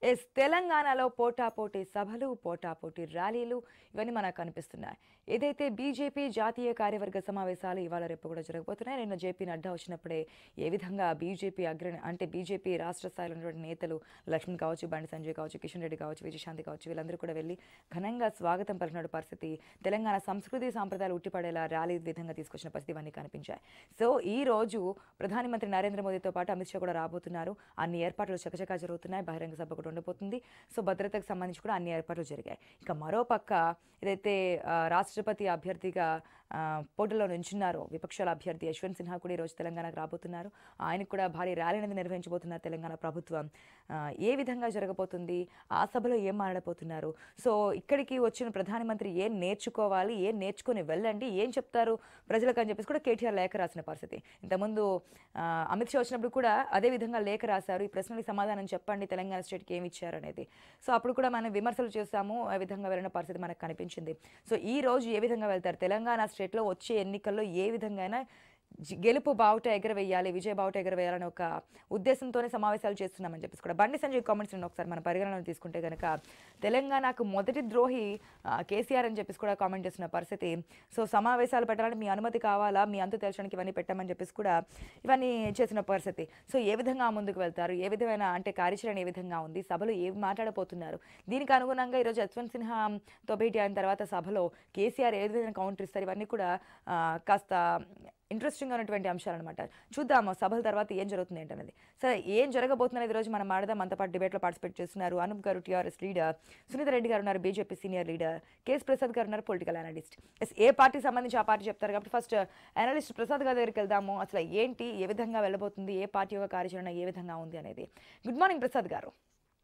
Yes తెలంగాణలో పోటాపోటీ సభలు పోటాపోటీ ర్యాలీలు ఇవన్నీ మనకు కనిపిస్తున్నాయి ఏదైతే బీజేపీ జాతీయ కార్యవర్గ సమావేశాలు ఇవాళ రేపు కూడా జరగబోతున్నాయి నిన్న జేపీ నడ్డా వచ్చినప్పుడే ఏ విధంగా బీజేపీ అగ్ర అంటే బీజేపీ రాష్ట్ర స్థాయిలో ఉన్నటువంటి నేతలు లక్ష్మణ్ కావచ్చు బండి సంజయ్ కావచ్చు కిషన్ రెడ్డి కావచ్చు విజయశాంతి కావచ్చు వీళ్ళందరూ కూడా వెళ్ళి ఘనంగా స్వాగతం పలికిన పరిస్థితి తెలంగాణ సంస్కృతి సాంప్రదాయాలు ఉట్టిపడేలా ర్యాలీ విధంగా తీసుకొచ్చిన పరిస్థితి ఇవన్నీ కనిపించాయి సో ఈ రోజు ప్రధానమంత్రి నరేంద్ర మోదీతో పాటు అమిత్ షా కూడా రాబోతున్నారు అన్ని ఏర్పాట్లు చకచకా జరుగుతున్నాయి బహిరంగ సభ కూడా ఉండబోతుంది సో భద్రతకు సంబంధించి కూడా అన్ని ఏర్పాట్లు జరిగాయి ఇక మరో పక్క ఏదైతే ఆ, రాష్ట్రపతి అభ్యర్థిగా ఆ, పోటీలో నుంచున్నారో విపక్షాల అభ్యర్థి యశ్వంత్ సిన్హా కూడా ఈరోజు తెలంగాణకు రాబోతున్నారు ఆయనకు కూడా భారీ ర్యాలీ అనేది నిర్వహించబోతున్నారు తెలంగాణ ప్రభుత్వం ఆ, ఏ విధంగా జరగబోతుంది ఆ సభలో ఏం మాట్లాడబోతున్నారు సో ఇక్కడికి వచ్చిన ప్రధానమంత్రి ఏం నేర్చుకోవాలి ఏం నేర్చుకొని వెళ్ళండి ఏం చెప్తారు ప్రజలకు అని చెప్పేసి కూడా కేటీఆర్ లేఖ రాసిన పరిస్థితి ఇంతకుముందు ఆ, అమిత్ షా వచ్చినప్పుడు కూడా అదే విధంగా లేఖ రాశారు ఈ ప్రశ్నకి సమాధానం చెప్పండి తెలంగాణ స్టేట్కి ఏమి ఇచ్చారు అనేది సో అప్పుడు కూడా మనం విమర్శలు చేస్తాము ఆ విధంగా వెళ్ళిన పరిస్థితి మనకు కనిపించింది సో ఈ రోజు ఏ విధంగా వెళ్తారు తెలంగాణ స్టేట్లో వచ్చే ఎన్నికల్లో ఏ విధంగా జి- గెలుపు బావుట ఎగరవేయాలి విజయ బావుట ఎగరవేయాలని ఒక ఉద్దేశంతోనే సమావేశాలు చేస్తున్నామని చెప్పేసి కూడా బండి సంజయ్ కామెంట్స్ ఒకసారి మన పరిగణనలో తీసుకుంటే కనుక తెలంగాణకు మొదటి ద్రోహి ఆ, కేసీఆర్ అని చెప్పేసి కూడా కామెంట్ చేస్తున్న పరిస్థితి సో సమావేశాలు పెట్టాలని మీ అనుమతి కావాలా మీ అంతు తెలచడానికి ఇవన్నీ పెట్టమని చెప్పేసి కూడా ఇవన్నీ చేసిన పరిస్థితి సో ఏ విధంగా ముందుకు వెళ్తారు ఏ విధమైన అంటే కార్యాచరణ ఏ విధంగా ఉంది సభలో ఏం మాట్లాడబోతున్నారు దీనికి అనుగుణంగా ఈరోజు యశ్వంత్ సిన్హాతో భేటీ అయిన తర్వాత సభలో కేసీఆర్ ఏ విధంగా కౌంటర్ ఇస్తారు ఇవన్నీ కూడా ఆ, కాస్త ఇంట్రెస్టింగ్ ఉన్నటువంటి అంశాలు అనమాట చూద్దాము సభల తర్వాత ఏం జరుగుతుంది ఏంటనేది సరే ఏం జరగబోతుంది అనేది రోజు మనం మాడదాం మనతో పాటు డిబేట్లో పార్టిసిపేట్ చేస్తున్నారు అనూప్ గారు టీఆర్ఎస్ లీడర్ సునీత రెడ్డి గారు ఉన్నారు BJP senior leader K S Prasad గారు ఉన్నారు పొలిటికల్ అనలిస్ట్ ఎస్ ఏ పార్టీకి సంబంధించి ఆ పార్టీ చెప్తారు కాబట్టి ఫస్ట్ అనలిస్ట్ ప్రసాద్ గారి దగ్గరికి వెళ్దాము అసలు ఏంటి ఏ విధంగా వెళ్ళబోతుంది ఏ పార్టీ యొక్క కార్యాచరణ ఏ విధంగా ఉంది అనేది గుడ్ మార్నింగ్ ప్రసాద్ గారు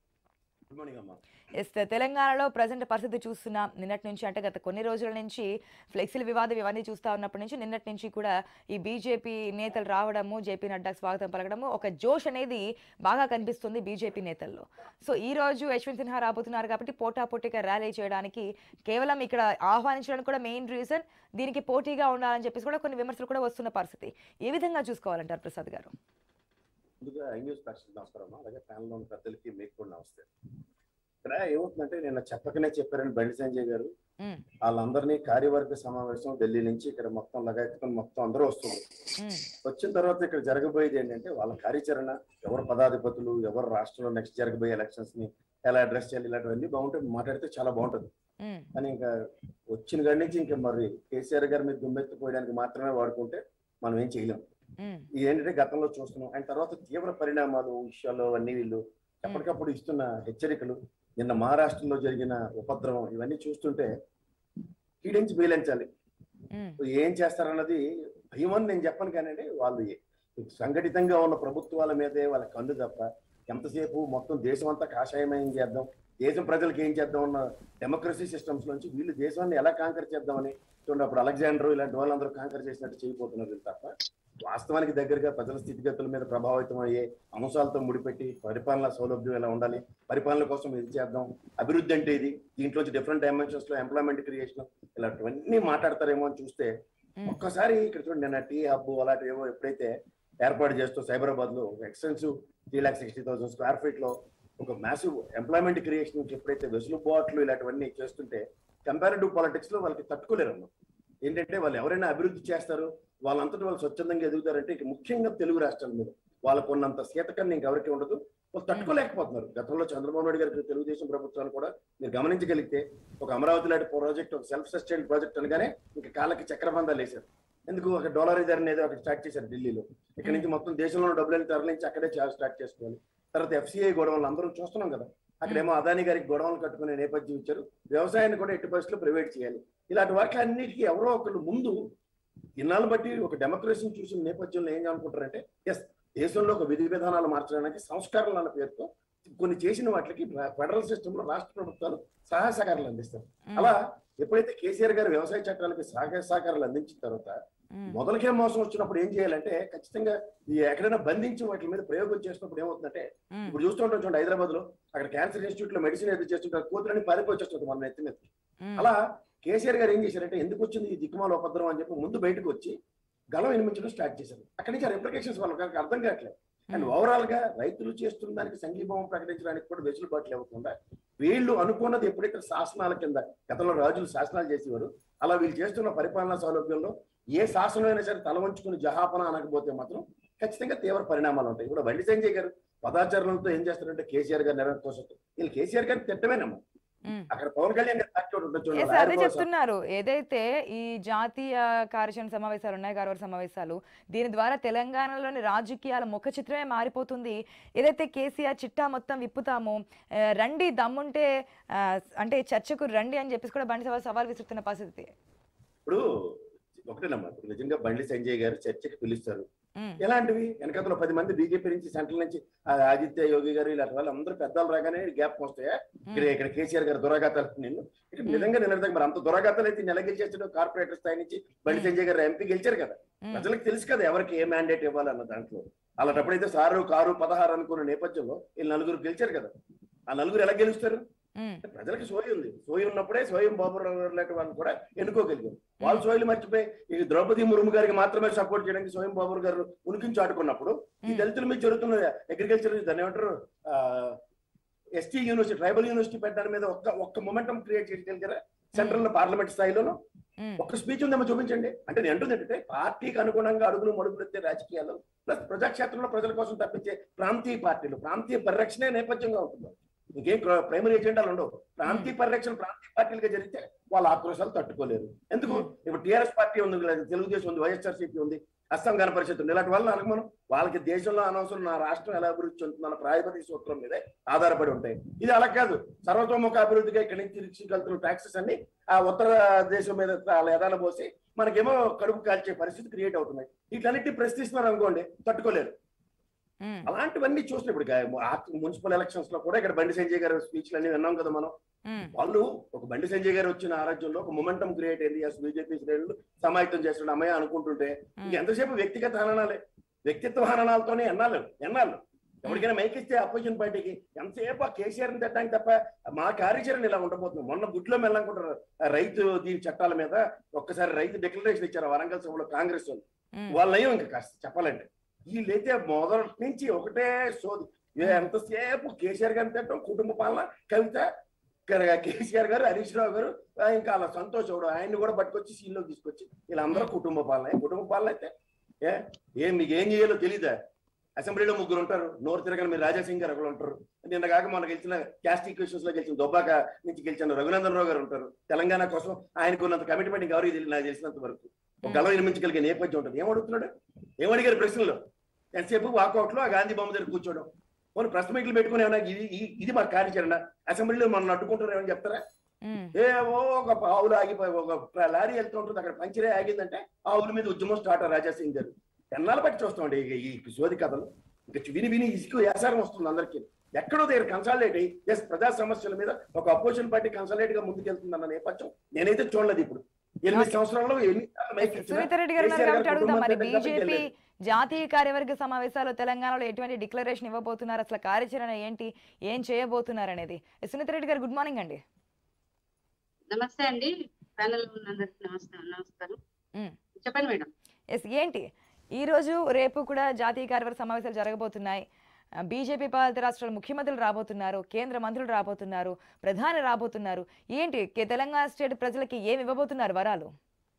గుడ్ మార్నింగ్ అమ్మా ఎస్ తెలంగాణలో ప్రజెంట్ పరిస్థితి చూస్తున్నాం నిన్నటి నుంచి అంటే గత కొన్ని రోజుల నుంచి ఫ్లెక్సీల వివాదం ఇవన్నీ చూస్తా ఉన్నప్పటి నుంచి నిన్నటి నుంచి కూడా ఈ బీజేపీ నేతలు రావడము జేపీ నడ్డాకు స్వాగతం పలకడము ఒక జోష్ అనేది బాగా కనిపిస్తుంది బీజేపీ నేతల్లో సో ఈ రోజు యశ్వంత్ సిన్హా రాబోతున్నారు కాబట్టి పోటాపోటీగా ర్యాలీ చేయడానికి కేవలం ఇక్కడ ఆహ్వానించడానికి కూడా మెయిన్ రీజన్ దీనికి పోటీగా ఉండాలని చెప్పేసి కూడా కొన్ని విమర్శలు కూడా వస్తున్న పరిస్థితి ఏ విధంగా చూసుకోవాలంటారు ప్రసాద్ గారు ముందుగా ఐ న్యూస్ ప్రేక్షకులకు నమస్కారం అమ్మా అలాగే ప్యానల్ ఉన్న పెద్దలకి మీకు కూడా నమస్తే ఇక్కడ ఏమవుతుందంటే నిన్న చెప్పకనే చెప్పారని బండి సంజయ్ గారు మ్మ్. వాళ్ళందరినీ కార్యవర్గ సమావేశం ఢిల్లీ నుంచి ఇక్కడ మొత్తం లగాయత్తుకొని మొత్తం అందరూ వస్తుంది మ్మ్. వచ్చిన తర్వాత ఇక్కడ జరగబోయేది ఏంటంటే వాళ్ళ కార్యాచరణ ఎవరు పదాధిపతులు ఎవరు రాష్ట్రంలో నెక్స్ట్ జరగబోయే ఎలక్షన్స్ ని ఎలా అడ్రస్ చేయాలి ఇలాంటివన్నీ బాగుంటుంది మాట్లాడితే చాలా బాగుంటుంది మ్మ్. కానీ ఇంకా వచ్చిన కాడి నుంచి ఇంకా మరి కేసీఆర్ గారి మీద దుమ్మెత్తిపోయడానికి మాత్రమే వాడుకుంటే మనం ఏం చేయలేం మ్మ్. ఇది ఏంటంటే గతంలో చూస్తున్నాం ఆయన తర్వాత తీవ్ర పరిణామాలు విషయాలు అన్ని వీళ్ళు ఎప్పటికప్పుడు ఇస్తున్న హెచ్చరికలు నిన్న మహారాష్ట్రలో జరిగిన ఉపద్రవం ఇవన్నీ చూస్తుంటే కీడించి బీలించాలి మ్మ్. ఏం చేస్తారన్నది భయం అని నేను చెప్పను కానండి వాళ్ళు సంఘటితంగా ఉన్న ప్రభుత్వాల మీదే వాళ్ళ కన్ను తప్ప ఎంతసేపు మొత్తం దేశం అంతా కాషాయమయం చేద్దాం దేశం ప్రజలకు ఏం చేద్దాం ఉన్న డెమోక్రసీ సిస్టమ్స్ నుంచి వీళ్ళు దేశాన్ని ఎలా కాంకర్ చేద్దామని చూడండి అప్పుడు అలెగ్జాండర్ ఇలాంటి వాళ్ళందరూ కాంకర్ చేసినట్టు చేయబోతున్నారు వీళ్ళు తప్ప వాస్తవానికి దగ్గరగా ప్రజల స్థితిగతుల మీద ప్రభావితం అయ్యే అంశాలతో ముడిపెట్టి పరిపాలన సౌలభ్యం ఎలా ఉండాలి పరిపాలన కోసం ఇది చేద్దాం అభివృద్ధి అంటే ఇది దీంట్లోంచి డిఫరెంట్ డైమెన్షన్స్ లో ఎంప్లాయ్మెంట్ క్రియేషన్ ఇలాంటివన్నీ మాట్లాడతారేమో అని చూస్తే మ్మ్. ఒక్కసారి ఇక్కడ చూడండి నిన్న టీ హబ్ అలాంటివి ఏవో ఎప్పుడైతే ఏర్పాటు చేస్తూ సైబరాబాద్ లో ఒక extensive three lakh sixty thousand square feet లో ఒక మ్యాసివ్ ఎంప్లాయ్మెంట్ క్రియేషన్ ఎప్పుడైతే వెసులుబాట్లు ఇలాంటివన్నీ చేస్తుంటే కంపారిటివ్ పాలిటిక్స్ లో వాళ్ళకి తట్టుకోలేరు అన్నమాట. ఏంటంటే వాళ్ళు ఎవరైనా అభివృద్ధి చేస్తారు వాళ్ళంతటి వాళ్ళు స్వచ్ఛందంగా ఎదుగుతారంటే ఇక ముఖ్యంగా తెలుగు రాష్ట్రాల మీద వాళ్ళకు ఉన్నంత సీతకన్నా ఇంకెవరికి ఉండదు వాళ్ళు తట్టుకోలేకపోతున్నారు గతంలో చంద్రబాబు నాయుడు గారికి తెలుగుదేశం ప్రభుత్వాలు కూడా మీరు గమనించగలిగితే ఒక అమరావతి లాంటి ప్రాజెక్ట్ ఒక సెల్ఫ్ సస్టైన్ ప్రాజెక్ట్ అనగానే ఇంకా కాళ్ళకి చక్రబంధాలు వేశారు ఎందుకు ఒక డాలర్ ఇద్దరు ఏదో ఒకటి స్టార్ట్ చేశారు ఢిల్లీలో ఇక్కడ నుంచి మొత్తం దేశంలో డబ్బులని తరలించి అక్కడే చాలా స్టార్ట్ చేసుకోవాలి తర్వాత ఎఫ్సిఐ గొడవలు అందరం చూస్తున్నాం కదా అక్కడేమో అదాని గారికి గొడవలు కట్టుకునే నేపథ్యం ఇచ్చారు వ్యవసాయాన్ని కూడా ఎట్టి పరిస్థితుల్లో ప్రైవేట్ చేయాలి ఇలాంటి వాటి అన్నిటికీ ఎవరో ఒకళ్ళు ముందు ఇన్నాళ్ళు బట్టి ఒక డెమోక్రసీని చూసిన నేపథ్యంలో ఏం అనుకుంటారంటే ఎస్ దేశంలో ఒక విధి విధానాలు మార్చడానికి సంస్కరణలు అన్న పేరుతో కొన్ని చేసిన వాటికి ఫెడరల్ సిస్టమ్ లో రాష్ట్ర ప్రభుత్వాలు సహాయ సహకారాలు అందిస్తారు అలా ఎప్పుడైతే కేసీఆర్ గారు వ్యవసాయ చట్టాలకి సహాయ సహకారాలు అందించిన తర్వాత మ్మ్. మొదలకే మోసం వచ్చినప్పుడు ఏం చేయాలంటే ఖచ్చితంగా ఈ ఎక్కడైనా బంధించి వాటి మీద ప్రయోగం చేసినప్పుడు ఏమవుతుందంటే మ్మ్. ఇప్పుడు చూస్తుంటాం చూడండి హైదరాబాద్ లో అక్కడ క్యాన్సర్ ఇన్స్టిట్యూట్ లో మెడిసిన్ ఏదో చేస్తుంటారు కూతురని పారిపోయి వచ్చేస్తుంది మన నెత్తి మీద మ్మ్. అలా కేసీఆర్ గారు ఏం చేశారంటే ఎందుకు వచ్చింది ఈ దిక్కుమాల ఉపద్రవం అని చెప్పి ముందు బయటకు వచ్చి గలం వినిపించడం స్టార్ట్ చేశారు అక్కడి నుంచి ఆ రిప్లికేషన్స్ వాళ్ళకి అర్థం కావట్లేదు అండ్ ఉమ్, ఓవరాల్ గా రైతులు చేస్తున్న దానికి సంఘీభావం ప్రకటించడానికి కూడా వెసులుబాట్లు ఇవ్వకుండా వీళ్ళు అనుకున్నది ఎప్పుడైతే శాసనాల కింద గతంలో రాజులు శాసనాలు చేసేవారు అలా వీళ్ళు చేస్తున్న పరిపాలనా సౌలభ్యంలో ఏ శాసనం అయినా సరే తల వంచుకుని జహాపన అనకపోతే మాత్రం ఖచ్చితంగా తీవ్ర పరిణామాలు ఉంటాయి ఇప్పుడు బండి సంజయ్ గారు పదాచరణలతో ఏం చేస్తారంటే కేసీఆర్ గారు నెరవేరు కోసం వీళ్ళు కేసీఆర్ గారిని తిట్టమేనమ్మా ఉమ్. అక్కడ పవన్ కళ్యాణ్ గారి పార్టీ ఒకటి ఉంటుంది చూడండి, ఎస్ ఆయన అదే కోసం- చెప్తున్నారు ఏదైతే ఈ జాతీయ కార్యక్రమ సమావేశాలు ఉన్నాయి కార్యవర్గ సమావేశాలు దీని ద్వారా తెలంగాణలోని రాజకీయాల ముఖ చిత్రమే మారిపోతుంది ఏదైతే కేసీఆర్ చిట్టా మొత్తం విప్పుతామో ఆ, రండి దమ్ముంటే ఆ, అంటే చర్చకు రండి అని చెప్పేసి కూడా బండి సవాల్ సవాల్ విసురుతున్న పరిస్థితి ఇప్పుడు ఒకటేనమ్మా ఇప్పుడు నిజంగా బండి సంజయ్ గారు చర్చకి పిలుస్తారు ఉమ్, ఎలాంటివి వెనకతలో పది మంది బీజేపీ నుంచి సెంట్రల్ నుంచి ఆ ఆదిత్య యోగి గారు ఇలాంటి వాళ్ళు అందరూ పెద్దలు రాగానే గ్యాప్ వస్తాయా ఇక్కడ ఇక్కడ కేసీఆర్ గారు దురాఘాతాలు నేను ఇక్కడ Hmm. నిజంగా నిన్నటిదాకా మరి అంత దురాఘాతాలు అయితే నెల గెలిచేస్తాడు కార్పొరేటర్ స్థాయి నుంచి బండి Hmm. సంజయ్ గారు ఎంపీ గెలిచారు కదా ఉమ్, ప్రజలకు తెలుసు కదా ఎవరికి ఏ మ్యాండేట్ ఇవ్వాలన్న దాంట్లో అలాంటప్పుడైతే సారు కారు పదహారు అనుకున్న నేపథ్యంలో వీళ్ళు నలుగురు గెలిచారు కదా ఆ నలుగురు ఎలా గెలుస్తారు ఉమ్, ప్రజలకు సోయి ఉంది సోయి ఉన్నప్పుడే స్వయం బాబురావు గారు లాంటి వాళ్ళు కూడా ఎన్నుకోగలిగారు వాళ్ళు సోయిలు మర్చిపోయి ఈ ద్రౌపది ముర్ము గారికి మాత్రమే సపోర్ట్ చేయడానికి స్వయం బాబు గారు ఉనికించి ఆడుకున్నప్పుడు ఈ ఉమ్, దళితుల మీద జరుగుతున్న అగ్రికల్చర్ దాన్ని ఏమంటారు ఎస్టీ యూనివర్సిటీ ట్రైబల్ యూనివర్సిటీ పెట్టడానికి మీద ఒక్క ఒక్క మొమెంటం క్రియేట్ చేయగలిగారా సెంట్రల్ పార్లమెంట్ స్థాయిలోనూ ఉమ్, ఒక్క స్పీచ్ ఉందేమో చూపించండి అంటే నేను అంటుంది ఏంటంటే పార్టీకి అనుగుణంగా అడుగులు మడుగులెత్తే రాజకీయాలు ప్లస్ ప్రజాక్షేత్రంలో ప్రజల కోసం తప్పించే ప్రాంతీయ పార్టీలు ప్రాంతీయ పరిరక్షణే నేపథ్యంగా ఉంటుంది ఇంకేం ప్రైమరీ ఎజెండాలు ఉండవు ప్రాంతీయ పరిరక్షణ ప్రాంతీయ పార్టీలుగా జరిగితే వాళ్ళ ఆక్రోశాలు తట్టుకోలేరు ఎందుకు ఇప్పుడు టిఆర్ఎస్ పార్టీ ఉంది లేదా తెలుగుదేశం ఉంది వైఎస్ఆర్సీపీ ఉంది అస్సాం గణ పరిషత్ ఉంది ఇలాంటి వల్ల అనుకున్నాం వాళ్ళకి దేశంలో అనవసరం నా రాష్ట్రం ఎలా అభివృద్ధి చెందుతుందన్న ప్రాయపతి సూత్రం మీదే ఆధారపడి ఉంటాయి ఇది అలా కాదు సర్వతోముఖ అభివృద్ధిగా ఇక్కడి నుంచి తీసుకెళ్తున్న ట్యాక్సెస్ అన్ని ఆ ఉత్తర దేశం మీద వాళ్ళ ఎదాల పోసి మనకేమో కడుపు కాల్చే పరిస్థితి క్రియేట్ అవుతున్నాయి వీటన్నిటి ప్రశ్నిస్తున్నారు అనుకోండి తట్టుకోలేరు ఉమ్, అలాంటివన్నీ చూసిన ఇప్పుడు మున్సిపల్ ఎలక్షన్స్ లో కూడా ఇక్కడ బండి సంజయ్ గారి స్పీచ్లు అన్ని విన్నాం కదా మనం ఉమ్, వాళ్ళు ఒక బండి సంజయ్ గారు వచ్చిన ఆరాజ్యంలో ఒక మొమెంటం క్రియేట్ అయింది అసలు బీజేపీ శ్రేణులు సమాహితం చేస్తున్న అమ్మాయి అనుకుంటుంటే ఇంక ఎంతసేపు వ్యక్తిగత హననాలే వ్యక్తిత్వ హననాలతోనే ఎన్నాళ్ళు ఎన్నాళ్ళు ఎవరికైనా మైక్ ఇస్తే అపోజిషన్ పార్టీకి ఎంతసేపు ఆ కేసీఆర్ ని తిట్టడానికి తప్ప మా కార్యాచరణ ఇలా ఉండబోతుంది మొన్న గుడ్లో మెల్లంకుంటారు ఆ రైతు దీని చట్టాల మీద ఒక్కసారి రైతు డిక్లరేషన్ ఇచ్చారు ఆ వరంగల్ సభలో కాంగ్రెస్ వాళ్ళు ఉమ్, వాళ్ళయ్యో ఇంకా కాస్త చెప్పాలంటే వీళ్ళైతే మొదటి నుంచి ఒకటే సోది ఏ ఎంతసేపు కేసీఆర్ గారిని తిట్టడం కుటుంబ పాలన కవిత క- కేసీఆర్ గారు హరీష్ రావు గారు ఆ, ఇంకా అలా సంతోష్ అవడం ఆయన్ని కూడా పట్టుకొచ్చి సీన్లో తీసుకొచ్చి వీళ్ళందరూ కుటుంబ పాలన ఏ కుటుంబ పాలన అయితే ఏ ఏం మీకు ఏం చేయాలో తెలీదా అసెంబ్లీలో ముగ్గురు ఉంటారు నోరు తిరగని మీరు రాజాసింగ్ గారు ఒకరు ఉంటారు నిన్న కాక మొన్న గెలిచిన క్యాస్ట్ ఈక్వేషన్స్ లో గెలిచిన దుబ్బాక నుంచి గెలిచిన రఘునందన్ రావు గారు ఉంటారు తెలంగాణ కోసం ఆయనకు ఉన్నంత కమిట్మెంట్ ఇంకెవరికి తెలియదు నాకు తెలిసినంత వరకు ఒక గలం నిర్మించగలిగే నేపథ్యం ఉంటుంది ఏం అడుగుతున్నాడు ఏం అడిగారు ప్రశ్నలు ఎంతసేపు వాకౌట్ లో ఆ గాంధీ బొమ్మ దగ్గర కూర్చోవడం కొన్ని ప్రెస్ మీట్లు పెట్టుకుని ఏమన్నా ఇది ఇది- ఇది మా కార్యాచరణ అసెంబ్లీలో మనం అడ్డుకుంటారు ఏమని చెప్తారా ఉమ్, ఏవో ఒక ఆవులు ఆగిపోయి ఒక లారీ వెళ్తూ ఉంటుంది అక్కడ పంచరే ఆగిందంటే ఆవుల మీద ఉద్యమం స్టార్ట్ రాజా సింగ్ గారు ఎన్నాళ్ళు బట్టి చూస్తామండి ఇక ఈ సోది కథలు ఇంకా విని విని ఇసుకు యాసారం వస్తుంది అందరికీ ఎక్కడో దగ్గర కన్సల్టేట్ అయ్యి ఎస్ ప్రజా సమస్యల మీద ఒక అపోజిషన్ పార్టీ కన్సల్టేట్ గా ముందుకెళ్తుందన్న నేపథ్యం నేనైతే చూడలేదు ఇప్పుడు ఎనిమిది సంవత్సరాల్లో ఎన్ని మైక్ ఇచ్చినా సునీత రెడ్డి గారు ఉన్నారు కేసీఆర్ కాబట్టి గారి అడుగుదాం మరి కుటుంబం పెద్ద బీజేపీ వెళ్ళలేదు. జాతీయ కార్యవర్గ సమావేశాలు తెలంగాణలో ఎటువంటి డిక్లరేషన్ ఇవ్వబోతున్నారు అసలు కార్యాచరణ ఏంటి ఏం చేయబోతున్నారు అనేది సునీత రెడ్డి గారు గుడ్ మార్నింగ్ అండి నమస్తే అండి ప్యానల్ ఉన్నందరికి నమస్తే నమస్కారం మ్మ్. చెప్పండి మేడం ఎస్ ఏంటి ఈ రోజు రేపు కూడా జాతీయ కార్యవర్గ సమావేశాలు జరగబోతున్నాయి ఆ, బీజేపీ పాలిత రాష్ట్రాల ముఖ్యమంత్రులు రాబోతున్నారు కేంద్ర మంత్రులు రాబోతున్నారు ప్రధాని రాబోతున్నారు ఏంటి కే- తెలంగాణ స్టేట్ ప్రజలకి ఏమి ఇవ్వబోతున్నారు వరాలు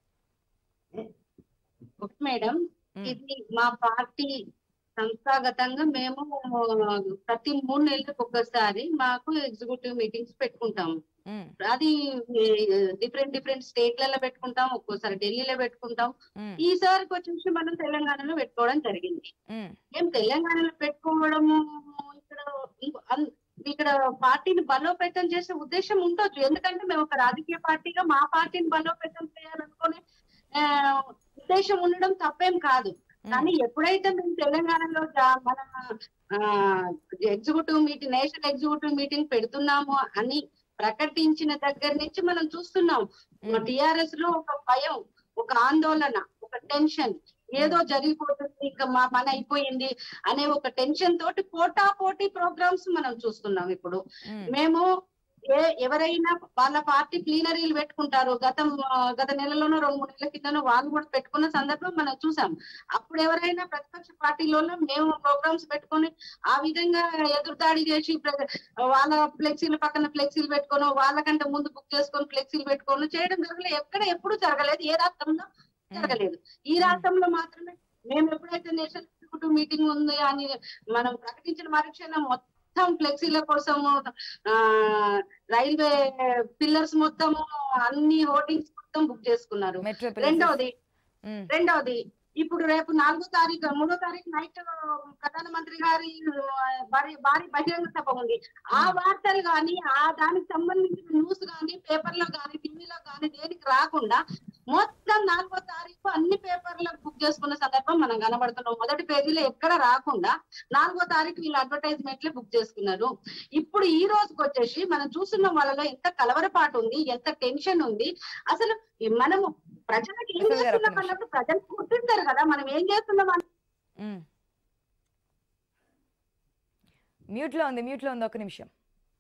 ఒకటి మేడం మ్మ్. ఇది మా పార్టీ సంస్థాగతంగా మేము ప్రతి మూడు నెలలకు ఒక్కసారి మాకు ఎగ్జిక్యూటివ్ మీటింగ్స్ పెట్టుకుంటాము ఉమ్, అది డిఫరెంట్ డిఫరెంట్ స్టేట్లలో పెట్టుకుంటాం ఒక్కోసారి ఢిల్లీలో పెట్టుకుంటాం ఉమ్, ఈసారికి వచ్చేసి మనం తెలంగాణలో పెట్టుకోవడం జరిగింది ఉమ్, మేము తెలంగాణలో పెట్టుకోవడము ఇక్కడ ఇంకో- అన్- ఇక్కడ పార్టీని బలోపేతం చేసే ఉద్దేశం ఉండొచ్చు ఎందుకంటే మేము ఒక రాజకీయ పార్టీగా మా పార్టీని బలోపేతం చేయాలనుకునే ఆ, ఉద్దేశం ఉండడం తప్పేం కాదు కానీ ఎప్పుడైతే మేము తెలంగాణలో జా- మన executive meeting national executive meeting పెడుతున్నాము అని ప్రకటించిన దగ్గర నుంచి మనం చూస్తున్నాం ఉమ్, టిఆర్ఎస్ లో ఒక భయం ఒక ఆందోళన ఒక టెన్షన్ ఏదో జరిగిపోతుంది ఇంకా మా పని అయిపోయింది అనే ఒక టెన్షన్ తోటి పోటా పోటీ ప్రోగ్రామ్స్ మనం చూస్తున్నాం ఇప్పుడు ఉమ్, మేము ఏ ఎవరైనా వాళ్ళ పార్టీ ప్లీనరీలు పెట్టుకుంటారు గతం ఆ, గత నెలలోనో రెండు మూడు నెలల కిందనో వాళ్ళు కూడా పెట్టుకున్న సందర్భం మనం చూసాం అప్పుడు ఎవరైనా ప్రతిపక్ష పార్టీలలో మేము ప్రోగ్రామ్స్ పెట్టుకొని ఆ విధంగా ఎదురుదాడి చేసి ప్ర- వాళ్ళ ఫ్లెక్సీల పక్కన ఫ్లెక్సీలు పెట్టుకోను వాళ్ళకంటే ముందు బుక్ చేసుకొని ఫ్లెక్సీలు పెట్టుకోను చేయడం జరగలేదు ఎక్కడ ఎప్పుడు జరగలేదు ఏ రాష్ట్రంలో జరగలేదు ఈ రాష్ట్రంలో మాత్రమే మేము ఎప్పుడైతే నేషనల్ ఎగ్జిక్యూటివ్ మీటింగ్ ఉంది అని మనం ప్రకటించిన మరుక్షణం మొత్తం ఫ్లెక్సీల కోసము ఆ రైల్వే పిల్లర్స్ మొత్తము అన్ని హోర్డింగ్స్ మొత్తం బుక్ చేసుకున్నారు మెట్రో రెండవది రెండవది ఇప్పుడు రేపు నాలుగో తారీఖు మూడో తారీఖు నైట్ ప్రధానమంత్రి గారి ఆ, భారీ భారీ బహిరంగ సభ ఉంది ఆ వార్తలు గాని ఆ దానికి సంబంధించిన న్యూస్ గాని పేపర్ లో గాని టీవీలో గాని దేనికి రాకుండా మొత్తం నాలుగో తారీఖు అన్ని పేపర్లకు బుక్ చేసుకున్న సందర్భం మనం కనబడుతున్నాం మొదటి పేజీలో ఎక్కడ రాకుండా నాలుగో తారీఖు వీళ్ళు అడ్వర్టైజ్మెంట్లే బుక్ చేసుకున్నారు ఇప్పుడు ఈ రోజుకి వచ్చేసి మనం చూస్తున్న వాళ్ళలో ఎంత కలవరపాటు ఉంది ఎంత టెన్షన్ ఉంది అసలు ఈ మనము ప్రజలకు ఏం ప్రసాద్ గారు, ఒక్క చేస్తున్నాం నిమిషం. అన్నట్టు ప్రజలు గుర్తింటారు కదా మనం ఏం చేస్తున్నాం అని మ్యూట్ లో ఉంది మ్యూట్ లో ఉంది ఒక నిమిషం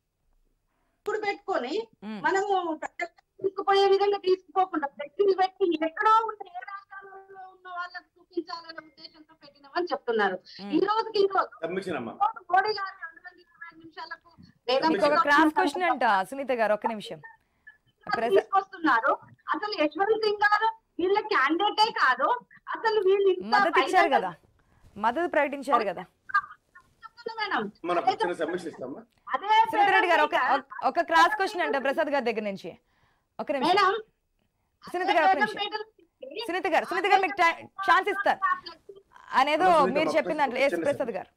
ఇప్పుడు పెట్టుకొని మ్మ్. మనము ప్రజలకు తీసుకుపోయే విధంగా తీసుకుపోకుండా ఫ్లెక్సీలు పెట్టి ఎక్కడో ఉన్న ఏ రాష్ట్రాలలో ఉన్న వాళ్ళకు చూపించాలనే ఉద్దేశంతో పెట్టినామని చెప్తున్నారు మ్మ్. ఈ రోజుకి ఈ రోజు సబ్మిషన్ అమ్మా మోడీ గారు రెండు వందల ఇరవై ఐదు నిమిషాలకు వేగం మీకు ఒక మీకు క్రాస్ క్వశ్చన్ అంట సునీత గారు ఒక్క నిమిషం ప్రస- తీసుకొస్తున్నారు అసలు యశ్వంత్ సింగ్ గారు వీళ్ళ క్యాండిడేటే కాదు అసలు వీళ్ళు ఇంత మద్దతు ఇచ్చారు బయట- కదా మద్దతు ప్రకటించారు కదా చెప్తున్నా మేడం మన చిన్న సబ్మిషన్ ఇస్తామా అదే సునీత రెడ్డి గారు ఒక పేద ఒక- ఒక క్రాస్ క్వశ్చన్ అంట ప్రసాద్ గారి దగ్గర నుంచి ఒక నిమిషం మేడం సునీత గారు ఒక అదే నిమిషం పేదల- సునీత గారు సునీత గారు మీకు ఛాన్స్ ఇస్తారు అనేదో అమ్మ, సునీత, మీరు ఒక్క చెప్పిన దాంట్లో ఎస్ చిన్న ప్రసాద్ గారు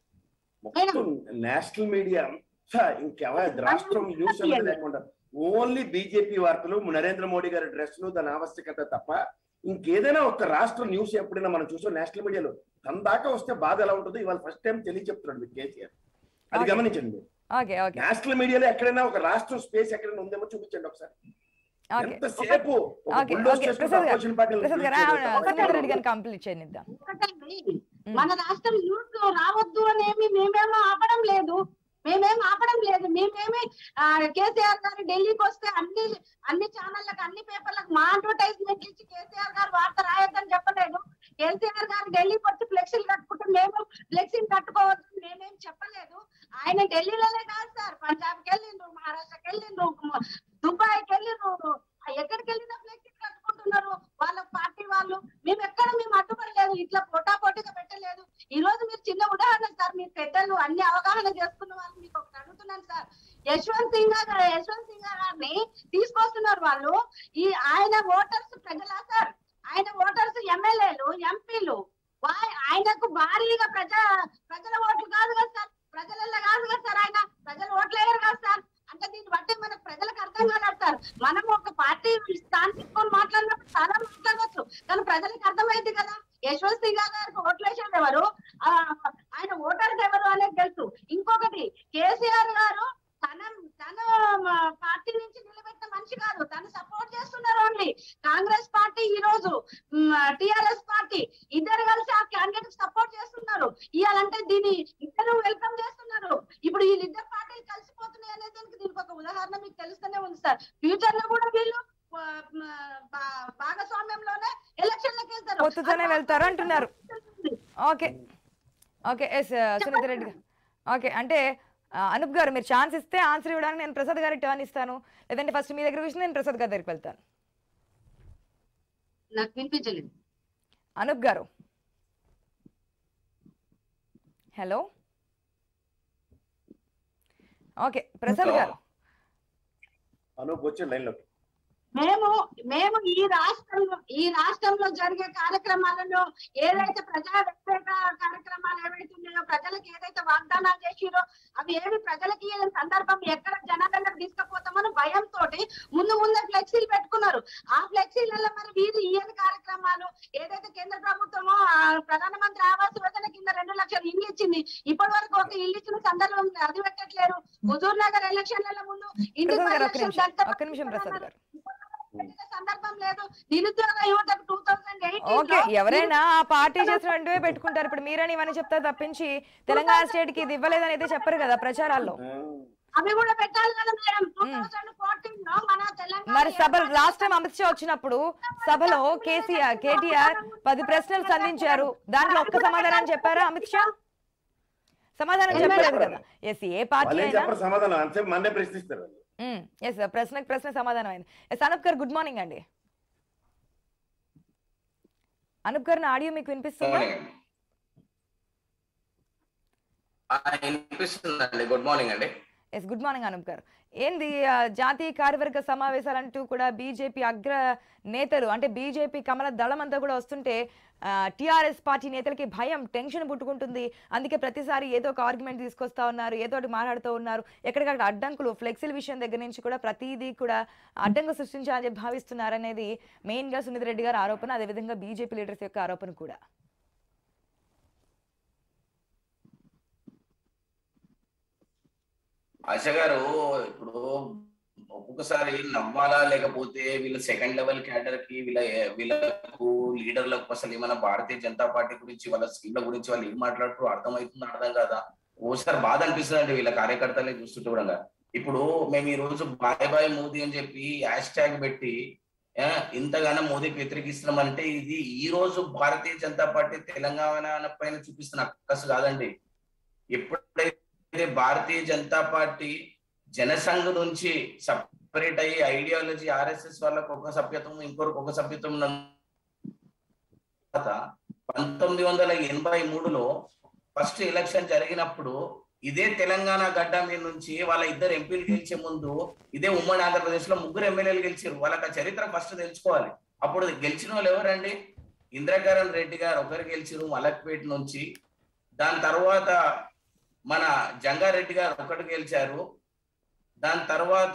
మొత్తం నేషనల్ మీడియా అంతా ఇంకెవ రాష్ట్రం న్యూస్ అనేది లేకుండా ఓన్లీ బీజేపీ వార్తలు నరేంద్ర మోడీ గారి డ్రెస్సులు దాని ఆవశ్యకత తప్ప ఇంకేదైనా ఒక రాష్ట్ర న్యూస్ ఎప్పుడైనా మనం చూసాం నేషనల్ మీడియాలో తన దాకా వస్తే బాధ ఎలా ఉంటుందో ఇవాళ ఫస్ట్ టైం తెలియచెప్తున్నాడు మీకు కేసీఆర్ అది Okay. గమనించండి ఓకే ఓకే నేషనల్ మీడియాలో ఎక్కడైనా ఒక రాష్ట్రం స్పేస్ ఎక్కడైనా ఉందేమో చూపించండి ఒకసారి ఓకే ఎంతసేపు ఒక ఓకే bulldoze ఓకే చేసుకుంటూ ప్రసాద్ గారు opposition party-లను ప్రసాద్ గారు పిలిచేది ఆ, తప్ప సునీత రెడ్డి గారిని కంప్లీట్ చేయనిద్దాం ఒకటండి మన రాష్ట్రం న్యూస్ రావద్దు అనేమి మేమేమో ఆపడం లేదు మేమేం ఆపడం లేదు మేమేమి ఆ, కేసీఆర్ గారు ఢిల్లీకి వస్తే అన్ని అన్ని ఛానళ్ళకి అన్ని పేపర్లకు మా అడ్వర్టైజ్మెంట్ ఇచ్చి కేసీఆర్ గారు వార్త రాయొద్దని చెప్పలేదు కేసీఆర్ గారు ఢిల్లీకి వచ్చి ఫ్లెక్సీలు కట్టుకుంటే మేము ఫ్లెక్సీలు కట్టుకోవద్దు మేమేం చెప్పలేదు ఆయన ఢిల్లీలోనే కాదు సార్ పంజాబ్కి వెళ్ళిండ్రు మహారాష్ట్రకి వెళ్ళిండ్రు మ- దుబాయ్కి వెళ్ళిండ్రు ఎక్కడికి వెళ్ళినా ఫ్లెక్సీలు కట్టుకుంటున్నారు వాళ్ళ పార్టీ వాళ్ళు మేము ఎక్కడ మేము అడ్డుపడలేదు ఇట్లా పోటా పోటీగా పెట్టలేదు ఈ రోజు మీరు చిన్న ఉదాహరణ సార్ మీరు పెద్దలు అన్ని అవగాహన చేసుకున్న వాళ్ళు మీకు ఒకటి అడుగుతున్నాను సార్ యశ్వంత్ సింగ్ గారు యశ్వంత్ సింగ్ గారిని తీసుకొస్తున్నారు వాళ్ళు ఈ ఆయన ఓటర్స్ ప్రజలా సార్ ఆయన ఓటర్స్ ఎమ్మెల్యేలు ఎంపీలు ఆయనకు భారీగా ప్రజా ప్రజల ఓట్లు కాదు కదా సార్ ప్రజలలో కాదు కదా సార్ ఆయన ప్రజల ఓట్లు వేయరు కదా సార్ అంటే దీన్ని బట్టి మనకు ప్రజలకు అర్థం కాదు సార్ మనం ఒక పార్టీ స్థానం తీసుకొని మాట్లాడినప్పుడు చాలా మాట్లాడవచ్చు కానీ ప్రజలకు అర్థమైంది కదా యశ్వంత్ సింగ్ గారికి ఓట్లు వేసేది ఎవరు ఆ, ఆయన ఓటర్స్ ఎవరు అనేది తెలుసు ఇంకొకటి కేసీఆర్ గారు తన తన మ, పార్టీ నుంచి నిలబెట్టిన మనిషి కాదు తను సపోర్ట్ చేస్తున్నారు ఓన్లీ కాంగ్రెస్ పార్టీ ఈ రోజు టిఆర్ఎస్ పార్టీ ఇద్దరు కలిసి ఆ క్యాండిడేట్ సపోర్ట్ చేస్తున్నారు ఇవాళంటే దీన్ని ఇద్దరు వెల్కమ్ చేస్తున్నారు ఇప్పుడు వీళ్ళిద్దరు పార్టీలు కలిసిపోతున్నాయి అనేది దానికి దీనికి ఒక ఉదాహరణ మీకు తెలుస్తూనే ఉంది సార్ ఫ్యూచర్ లో కూడా వీళ్ళు ఆ, మ, భా- భాగస్వామ్యంలోనే ఎలక్షన్లకు వెళ్తారు పొత్తుతోనే వెళ్తారు అంటున్నారు okay okay yes Sunitha Reddy గారు ఓకే అంటే ఆ, అనూప్ గారు మీరు ఛాన్స్ ఇస్తే ఆన్సర్ ఇవ్వడానికి నేను ప్రసాద్ గారికి టర్న్ ఇస్తాను లేదంటే ఫస్ట్ మీ దగ్గర విషయం నేను ప్రసాద్ గారి దగ్గరికి వెళ్తాను నాకు వినిపించలేదు అనూప్ గారు హలో ఓకే ప్రసాద్ గారు అనూప్ వచ్చి లైన్ లోకి మేము మేము ఈ రాష్ట్రంలో ఈ రాష్ట్రంలో జరిగే కార్యక్రమాలను ఏదైతే ప్రజా వ్యతిరేక కార్యక్రమాలు ఏవైతే ఉన్నాయో ప్రజలకు ఏదైతే వాగ్దానాలు చేసిరో అవి ఏమి ప్రజలకి ఈ సందర్భం ఎక్కడ జనాలకు తీసుకుపోతామని భయంతో ముందు ముందే ఫ్లెక్సీలు పెట్టుకున్నారు ఆ ఫ్లెక్సీలలో మరి వీరు ఈయన కార్యక్రమాలు ఏదైతే కేంద్ర ప్రభుత్వమో ఆ ప్రధానమంత్రి ఆవాస్ యోజన కింద రెండు లక్షల ఇల్లు ఇచ్చింది ఇప్పటి వరకు ఒక ఇల్లు ఇచ్చిన సందర్భం అది పెట్టట్లేరు హుజూర్ నగర్ ఎలక్షన్ల ముందు ఇంటికి ప్రసాద్ గారు పది ఒక్క లక్షలు నిమిషం దళిత ఒక్క నిమిషం ప్రసాద్ గారు పెట్టిన సందర్భం లేదు నిరుద్యోగ యువతకు టూ థౌసండ్ ఓకే ఎవరైనా ఆ పార్టీ చేసినట్టువే పెట్టుకుంటారు ఇప్పుడు మీరని ఇవన్నీ చెప్తారు తప్పించి తెలంగాణ స్టేట్ కి ఇది ఇవ్వలేదని అయితే చెప్పరు కదా ప్రచారాల్లో అవి కూడా పెట్టాలి కదా madam two hmm. Thousand fourteen లో మన తెలంగాణ మరి సభ ఏర్పాటు లాస్ట్ టైం అమిత్ షా వచ్చినప్పుడు సభలో కేసీఆర్ కేటీఆర్ పది ప్రశ్నలు సంధించారు దాంట్లో ఒక్క సమాధానం చెప్పారా అమిత్ షా సమాధానం ఏం చెప్పలేదు చెప్పలేదు. కదా ఎస్ ఏ పార్టీ వాళ్ళు ఏం అయినా చెప్పరు సమాధానం అంతసేపు మన్నే ప్రశ్నిస్తారు వాళ్ళు. ఎస్ ప్రశ్నకు ప్రశ్న సమాధానం అయింది ఎస్ అనూప్ గారు గుడ్ మార్నింగ్ అండి అనూప్ గారు నా ఆడియో మీకు వినిపిస్తుందా మార్నింగ్ అండి ఆ, వినిపిస్తుందండి గుడ్ మార్నింగ్ అండి ఎస్ గుడ్ మార్నింగ్ అనూప్ గారు ఏంది ఆ, జాతీయ కార్యవర్గ సమావేశాలంటూ కూడా బీజేపీ అగ్ర నేతలు అంటే బీజేపీ కమల దళం అంతా కూడా వస్తుంటే టిఆర్ఎస్ పార్టీ నేతలకి భయం టెన్షన్ పుట్టుకుంటుంది అందుకే ప్రతిసారి ఏదో ఒక ఆర్గ్యుమెంట్ తీసుకొస్తా ఉన్నారు ఏదో ఒకటి మాట్లాడుతూ ఉన్నారు ఎక్కడికక్కడ అడ్డంకులు ఫ్లెక్సిల్ విషయం దగ్గర నుంచి కూడా ప్రతిదీ కూడా అడ్డంగా సృష్టించాలని చెప్పి భావిస్తున్నారనేది మెయిన్గా సునీత రెడ్డి గారి ఆరోపణ అదేవిధంగా బీజేపీ లీడర్స్ యొక్క ఆరోపణ కూడా ఆశ గారు ఇప్పుడు ఒక్కొక్కసారి నవ్వాలా లేకపోతే వీళ్ళ సెకండ్ లెవెల్ క్యాడర్ కి వీళ్ళ వీళ్ళకు లీడర్లకు అసలు ఏమైనా భారతీయ జనతా పార్టీ గురించి వాళ్ళ స్కీమ్ల గురించి వాళ్ళు ఏం మాట్లాడుతూ అర్థమవుతుందో అర్థం కాదా ఓసారి బాధ అనిపిస్తుంది అండి వీళ్ళ కార్యకర్తలే చూస్తుంటే కూడా ఇప్పుడు మేము ఈ రోజు బాయ్ బాయ్ మోదీ అని చెప్పి హ్యాష్ ట్యాగ్ పెట్టి ఆ, ఇంతగానో మోదీకి వ్యతిరేకిస్తున్నామంటే ఇది ఈ రోజు భారతీయ జనతా పార్టీ తెలంగాణ పైన చూపిస్తున్న అక్కసు కాదండి ఎప్పుడైతే భారతీయ జనతా పార్టీ జనసంఘ్ నుంచి సపరేట్ అయ్యి ఐడియాలజీ ఆర్ఎస్ఎస్ వాళ్ళకు ఒక సభ్యత్వం ఇంకొకరికి ఒక సభ్యత్వం ఉన్న తర్వాత పంతొమ్మిది వందల ఎనభై మూడులో ఫస్ట్ ఎలక్షన్ జరిగినప్పుడు ఇదే తెలంగాణ గడ్డ మీద నుంచి వాళ్ళ ఇద్దరు ఎంపీలు గెలిచే ముందు ఇదే ఉమ్మడి ఆంధ్రప్రదేశ్ లో ముగ్గురు ఎమ్మెల్యేలు గెలిచారు వాళ్ళకి ఆ చరిత్ర ఫస్ట్ తెలుసుకోవాలి అప్పుడు గెలిచిన వాళ్ళు ఎవరండి ఇంద్రకరణ్ రెడ్డి గారు ఒకరు గెలిచారు మలక్పేట నుంచి దాని తర్వాత మన జంగారెడ్డి గారు ఒకటి గెలిచారు దాని తర్వాత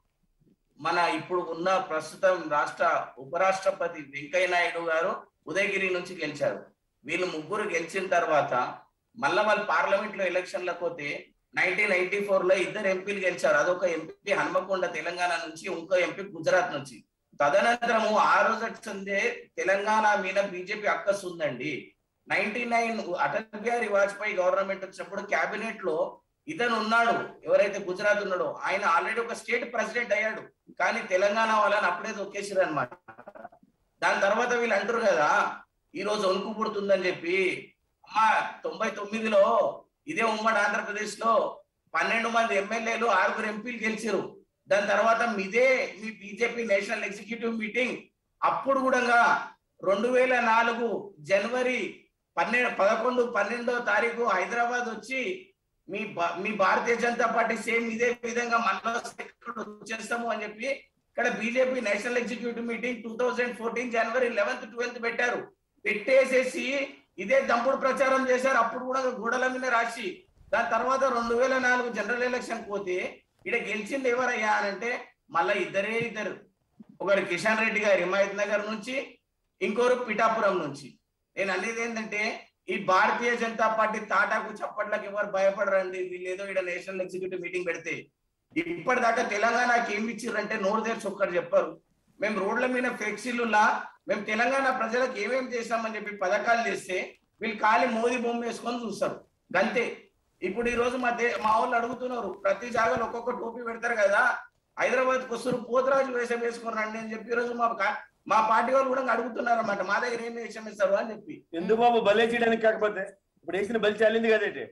మన ఇప్పుడు ఉన్న ప్రస్తుతం రాష్ట్ర ఉపరాష్ట్రపతి వెంకయ్య నాయుడు గారు ఉదయగిరి నుంచి గెలిచారు వీళ్ళు ముగ్గురు గెలిచిన తర్వాత మళ్ళా వాళ్ళు పార్లమెంట్ లో ఎలక్షన్లకు పోతే నైన్టీన్ నైన్టీ ఫోర్ లో ఇద్దరు ఎంపీలు గెలిచారు అదొక ఎంపీ హన్మకొండ తెలంగాణ నుంచి ఇంకో ఎంపీ గుజరాత్ నుంచి తదనంతరము ఆ రోజు వచ్చిందే తెలంగాణ మీద బీజేపీ అక్కసు ఉందండి ninety nine Atal Bihari Vajpayee government వచ్చినప్పుడు కేబినెట్ లో ఇతను ఉన్నాడు ఎవరైతే గుజరాత్ ఉన్నాడో ఆయన ఆల్రెడీ ఒక స్టేట్ ప్రెసిడెంట్ అయ్యాడు కానీ తెలంగాణ వాళ్ళని అప్పుడే తొక్కేసారు అనమాట దాని తర్వాత వీళ్ళు అంటారు కదా ఈ రోజు వణుకు పుడుతుందని చెప్పి అమ్మా తొంభై తొమ్మిదిలో ఇదే ఉమ్మడి ఆంధ్రప్రదేశ్ లో పన్నెండు మంది ఎమ్మెల్యేలు ఆరుగురు ఎంపీలు గెలిచారు దాని తర్వాత మీదే మీ బీజేపీ నేషనల్ ఎగ్జిక్యూటివ్ మీటింగ్ అప్పుడు కూడా రెండు వేల నాలుగు జనవరి పన్నెండు పదకొండు పన్నెండో తారీఖు హైదరాబాద్ వచ్చి మీ భా- మీ భారతీయ జనతా పార్టీ సేమ్ ఇదే విధంగా మళ్ళీ వచ్చేస్తాము అని చెప్పి ఇక్కడ BJP national executive meeting two thousand fourteen జనవరి లెవెన్త్ ట్వెల్త్ పెట్టారు పెట్టేసేసి ఇదే దంపుడు ప్రచారం చేశారు అప్పుడు కూడా గోడల మీద రాసి దాని తర్వాత రెండు వేల నాలుగు జనరల్ ఎలక్షన్ పోతే ఇక్కడ గెలిచింది ఎవరయ్యా అని అంటే మళ్ళా ఇద్దరే ఇద్దరు ఒకరు కిషన్ రెడ్డి గారు హిమాయత్ నగర్ నుంచి ఇంకొకరు పిఠాపురం నుంచి నేను అనేది ఏంటంటే ఈ భారతీయ జనతా పార్టీ తాటాకు చప్పట్లకు ఎవరు భయపడరండి వీళ్ళు ఏదో ఇక్కడ నేషనల్ ఎగ్జిక్యూటివ్ మీటింగ్ పెడితే ఇప్పటిదాకా తెలంగాణకి ఏమి ఇచ్చిర్రంటే నోరు తెరిచి ఒక్కరు చెప్పారు మేము రోడ్ల మీద ఫ్లెక్సీలులా మేము తెలంగాణ ప్రజలకు ఏమేమి చేస్తామని చెప్పి పథకాలు చేస్తే వీళ్ళు ఖాళీ మోదీ బొమ్మ వేసుకొని చూస్తారు గంతే ఇప్పుడు ఈ రోజు మా దే మా వాళ్ళు అడుగుతున్నారు ప్రతి జాగాలో ఒక్కొక్క టోపీ పెడతారు కదా హైదరాబాద్ వస్తారు పోతరాజు వేషం వేసుకొని రండి అని చెప్పి ఈ రోజు మా కా- మా పార్టీ వాళ్ళు కూడా అడుగుతున్నారు అన్నమాట మా దగ్గర ఏం వేషం ఇస్తారు అని చెప్పి ఎందుకు బాబు బలే చేయడానికి కాకపోతే ఇప్పుడు వేసిన బలి చాలింది కదేంటి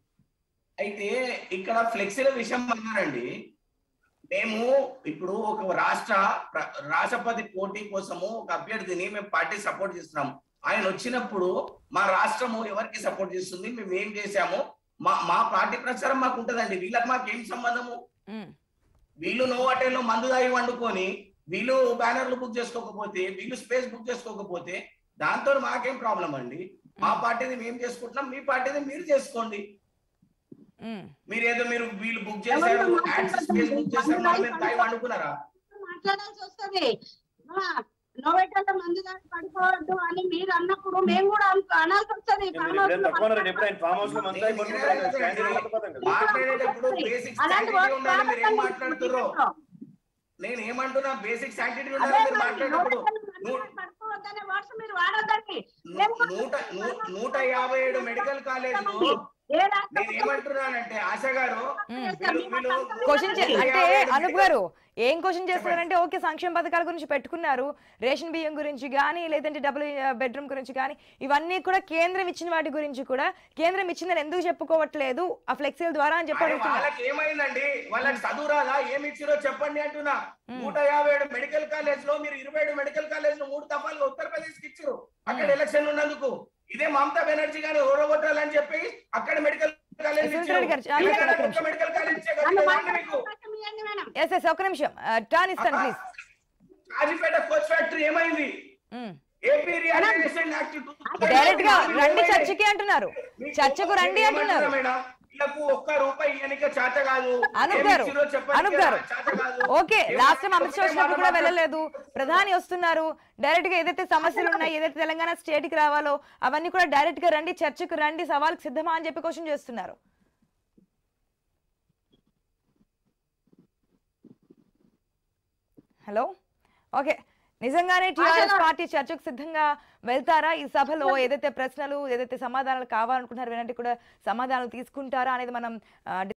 అయితే ఇక్కడ ఫ్లెక్సీల విషయం అన్నారండి మేము ఇప్పుడు ఒక రాష్ట్ర ప్ర- రాష్ట్రపతి పోటీ కోసము ఒక అభ్యర్థిని మేము పార్టీ సపోర్ట్ చేస్తున్నాం ఆయన వచ్చినప్పుడు మా రాష్ట్రము ఎవరికి సపోర్ట్ చేస్తుంది మేము ఏం చేశాము మా మా పార్టీ ప్రచారం మాకు ఉంటదండి వీళ్ళకి మాకు ఏం సంబంధము మ్మ్. వీళ్ళు నో హోటల్లో మందు తాగి వండుకొని వీళ్ళు బ్యానర్లు బుక్ చేసుకోకపోతే వీళ్ళు స్పేస్ బుక్ చేసుకోకపోతే దాంతో మాకేం ప్రాబ్లం అండి మా పార్టీని మేము చేసుకుంటున్నాం మీ పార్టీని మీరు చేసుకోండి మ్మ్. మీరేదో మీరు వీళ్ళు బుక్ చేశారు యాడ్స్ స్పేస్ బుక్ చేశారు మళ్ళీ మీరు తాగి వండుకున్నారా మాట్లాడాల్సి వస్తుంది నోవేటల్లో మంది దాకా పడిపోవద్దు అని మీరు అన్నప్పుడు మేము కూడా అను- అనాల్సి వస్తుంది నేను ఇప్పుడేం తక్కువ ఉన్నారండి ఎప్పుడు ఆయన ఫామ్ హౌస్ లో మంతా మాట్లాడేటప్పుడు బేసిక్ అలాంటి శాంటిటీ ఉండాలి మీరు ఏం వర్డ్స్ మాట్లాడుతుర్రో నేను ఏమంటున్నా బేసిక్ శాంటిటీ ఉండాలి అదే మీరు మరి మాట్లాడేటప్పుడు నోవేటల్లో మంది దాకా పడిపోవద్దనే వర్డ్స్ మీరు వాడొద్దండి ను- నూట ను- నూట యాభై ఏడు మెడికల్ కాలేజీలు ఏ రాష్ట్ర నేను ఏమంటున్నానంటే ఆశ గారు మ్మ్. వీళ్ళు- వీళ్ళు క్వశ్చన్ చే- నూట అంటే యాభై ఐదు అనూప్ గారు ఏం క్వశ్చన్ చేస్తున్నారంటే ఓకే సంక్షేమ పథకాల గురించి పెట్టుకున్నారు రేషన్ బియ్యం గురించి కానీ లేదంటే డబుల్ బెడ్రూమ్ గురించి కానీ ఇవన్నీ కూడా కేంద్రం ఇచ్చిన వాటి గురించి కూడా కేంద్రం ఇచ్చిందని ఎందుకు చెప్పుకోవట్లేదు ఆ ఫ్లెక్సీల ద్వారా అని చెప్పి అరే అడుగుతున్నారు వాళ్ళకి ఏమైందండి వాళ్ళకి చదువు రాదా ఏమి ఇచ్చిరో చెప్పండి అంటున్నా నూట యాభై ఏడు మెడికల్ కాలేజ్ లో మీరు ఇరవై ఏడు మెడికల్ కాలేజ్ లో మూడు దఫాలుగా ఉత్తరప్రదేశ్ కి ఇచ్చారు అక్కడ ఎలక్షన్ ఉన్నందుకు ఇదే మమతా బెనర్జీ గాని ఓడగొట్టాలని చెప్పి అక్కడ మెడికల్ కాలేజ్ సునీల్ రెడ్డి గారు, చాలా తెలంగాణకు ఒక్క ఒక్క మెడికల్ కాలేజ్ ఇచ్చే గతి నన్ను లేదా మాట్లాడే మీకు అవకాశం ఇవ్వండి మేడం ఎస్ ఎస్ ఒక నిమిషం టర్న్ ఇస్తాను ప్లీజ్ కాజీపేట కోచ్ ఫ్యాక్టరీ ఏమైంది ఏపీ రియాలైజేషన్ యాక్ట్ డైరెక్ట్ గా రండి చర్చకి అంటున్నారు చర్చకు రండి అంటున్నారు వీళ్ళకు ఒక్క రూపాయి ఇయ్యనిక చేత కాదు అనూప్ ఏమి గారు ఇచ్చిరో చెప్పనీకి అనూప్ గారు చేత కాదు. ఓకే ఏం లాస్ట్ టైం అమిత్ షా ఒక్కటే వచ్చినప్పుడు మాట కూడా మాట్లాడు. వెళ్ళలేదు ప్రధాని వస్తున్నారు డైరెక్ట్ గా ఏదైతే సమస్యలు ఉన్నాయి ఏదైతే తెలంగాణ స్టేట్ కి రావాలో అవన్నీ కూడా డైరెక్ట్ గా రండి చర్చకు రండి సవాల్కి సిద్ధమా అని చెప్పి క్వశ్చన్ చేస్తున్నారు హలో ఓకే నిజంగానే టీఆర్ఎస్ పార్టీ చర్చకు సిద్ధంగా వెళ్తారా ఈ సభలో ఏదైతే ప్రశ్నలు ఏదైతే సమాధానాలు కావాలనుకుంటున్నారో వినంటే కూడా సమాధానాలు తీసుకుంటారా అనేది మనం ఆ,